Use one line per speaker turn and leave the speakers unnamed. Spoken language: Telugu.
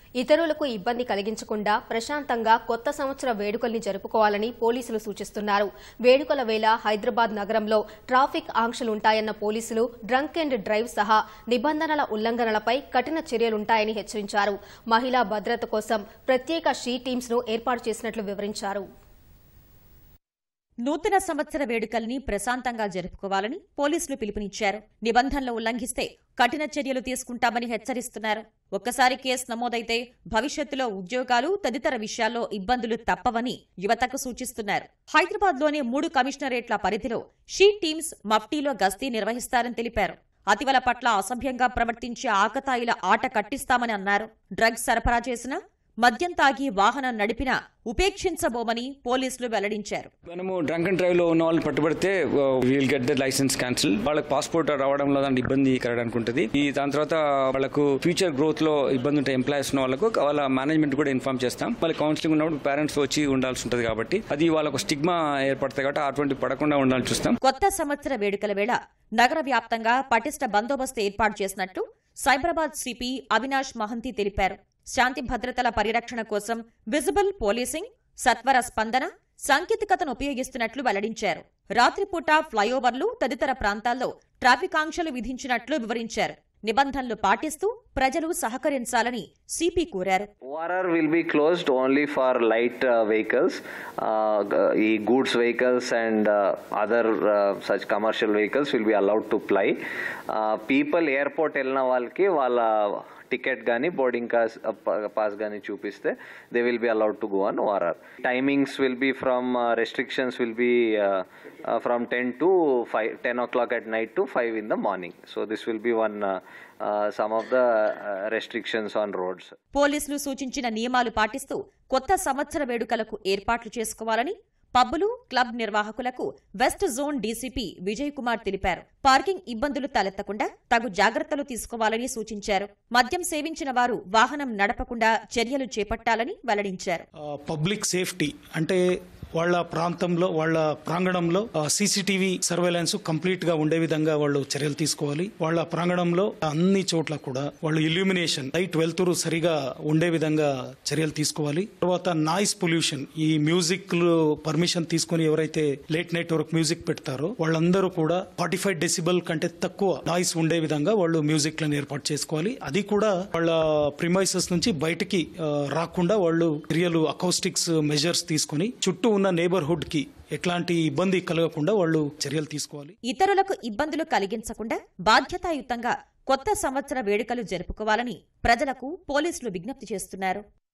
ఇతరులకు ఇబ్బంది కలిగించకుండా ప్రశాంతంగా కొత్త సంవత్సర వేడుకల్ని జరుపుకోవాలని పోలీసులు సూచిస్తున్నారు వేడుకల వేళ హైదరాబాద్ నగరంలో ట్రాఫిక్ ఆంక్షలుంటాయన్న పోలీసులు డ్రంక్ అండ్ డ్రైవ్ సహా నిబంధనల ఉల్లంఘనలపై కఠిన చర్యలుంటాయని హెచ్చరించారు మహిళా భద్రత కోసం ప్రత్యేక షీ టీమ్స్ ను ఏర్పాటు చేసినట్లు వివరించారు
నూతన సంవత్సర వేడుకల్ని ప్రశాంతంగా జరుపుకోవాలని పోలీసులు పిలుపునిచ్చారు నిబంధనలు ఉల్లంఘిస్తే కఠిన చర్యలు తీసుకుంటామని హెచ్చరిస్తున్నారు ఒక్కసారి కేసు నమోదైతే భవిష్యత్తులో ఉద్యోగాలు తదితర విషయాల్లో ఇబ్బందులు తప్పవని యువతకు సూచిస్తున్నారు హైదరాబాద్లోని మూడు కమిషనరేట్ల పరిధిలో షీ టీమ్స్ మఫ్టీలో గస్తీ నిర్వహిస్తారని తెలిపారు అతివల పట్ల అసభ్యంగా ప్రవర్తించే ఆకతాయిల ఆట కట్టిస్తామని అన్నారు డ్రగ్స్ సరఫరా చేసిన మద్యం తాగి వాహనం నడిపినా ఉపేక్షించబోమని పోలీసులు వెల్లడించారు
మనము డ్రంక్ అండ్ డ్రైవ్ లో ఉన్న వాళ్ళని పట్టుబడితే we'll get the licence cancel వాళ్ళకి పాస్పోర్ట్ రావడంలో దాంట్లో ఇబ్బంది కలగడానికి ఉంటుంది ఈ దాని తర్వాత వాళ్ళకు ఫ్యూచర్ గ్రోత్ లో ఇబ్బంది ఉంటాయి ఎంప్లాయీస్ ఉన్న వాళ్ళకు వాళ్ళ మేనేజ్మెంట్ కూడా ఇన్ఫార్మ్ చేస్తాం వాళ్ళ కౌన్సిలింగ్ ఉన్నప్పుడు పేరెంట్స్ వచ్చి ఉండాల్సి ఉంటుంది కాబట్టి అది వాళ్ళకు స్టిగ్మా ఏర్పడతాయి కాబట్టి అటువంటి పడకుండా ఉండాలని చూస్తాం
కొత్త సంవత్సర వేడుకల వేళ నగర వ్యాప్తంగా పటిష్ట బందోబస్తు ఏర్పాటు చేసినట్టు సైబరాబాద్ సిపి అవినాష్ మహంతి తెలిపారు శాంతి భద్రతల పరిరక్షణ కోసం విజిబుల్ పోలీసింగ్ సత్వర స్పందన సాంకేతికతను ఉపయోగిస్తున్నట్లు వెల్లడించారు రాత్రిపూట ఫ్లైఓవర్లు తదితర ప్రాంతాల్లో ట్రాఫిక్ ఆంక్షలు విధించినట్లు వివరించారు నిబంధనలు పాటిస్తూ ప్రజలు సహకరించాలని సిపి కోరారు
ORR will be closed only for light uh, vehicles, uh, g- e goods vehicles and uh, other uh, such commercial vehicles will be allowed to ply. Uh, people airport వెళ్ళిన వాళ్ళకి వాళ్ళ టికెట్ కానీ బోర్డింగ్ పాస్ పాస్ కానీ చూపిస్తే they will be allowed to go on ORR timings will be from restrictions will be from ten to five ten o'clock at night to five in the morning so this will be one some of the restrictions on roads
పోలీసులు సూచించిన నియమాలు పాటిస్తూ కొత్త సంవత్సర వేడుకలకు ఏర్పాట్లు చేసుకోవాలని పబ్బులు క్లబ్ నిర్వాహకులకు west zone DCP Vijay Kumar తెలిపారు పార్కింగ్ ఇబ్బందులు తలెత్తకుండా తగు జాగ్రత్తలు తీసుకోవాలని సూచించారు మద్యం సేవించిన వారు వాహనం నడపకుండా చర్యలు చేపట్టాలని వెల్లడించారు
పబ్లిక్ సేఫ్టీ అంటే వాళ్ళ ప్రాంతంలో వాళ్ళ ప్రాంగణంలో సీసీటీవీ సర్వేలెన్స్ కంప్లీట్ గా ఉండే విధంగా వాళ్ళు చర్యలు తీసుకోవాలి వాళ్ళ ప్రాంగణంలో అన్ని చోట్ల కూడా వాళ్ళు ఇల్యూమినేషన్ లైట్ వెళ్తురు సరిగా ఉండే విధంగా చర్యలు తీసుకోవాలి తర్వాత నాయిస్ పొల్యూషన్ ఈ మ్యూజిక్ పర్మిషన్ తీసుకుని ఎవరైతే లేట్ నైట్ వరకు మ్యూజిక్ పెడతారో వాళ్ళందరూ కూడా ఫార్టీ ఫైవ్ డెసిబల్ కంటే తక్కువ నాయిస్ ఉండే విధంగా వాళ్ళు మ్యూజిక్ లను ఏర్పాటు చేసుకోవాలి అది కూడా వాళ్ళ ప్రిమైసెస్ నుంచి బయటికి ఆ, రాకుండా వాళ్ళు చర్యలు అకౌస్టిక్స్ మెజర్స్ తీసుకుని చుట్టూ ఉన్న నేబర్హుడ్ కి ఎట్లాంటి ఇబ్బంది కలగకుండా వాళ్ళు చర్యలు తీసుకోవాలి
ఇతరులకు ఇబ్బందులు కలిగించకుండా బాధ్యతాయుతంగా కొత్త సంవత్సర వేడుకలు జరుపుకోవాలని ప్రజలకు పోలీసులు విజ్ఞప్తి చేస్తున్నారు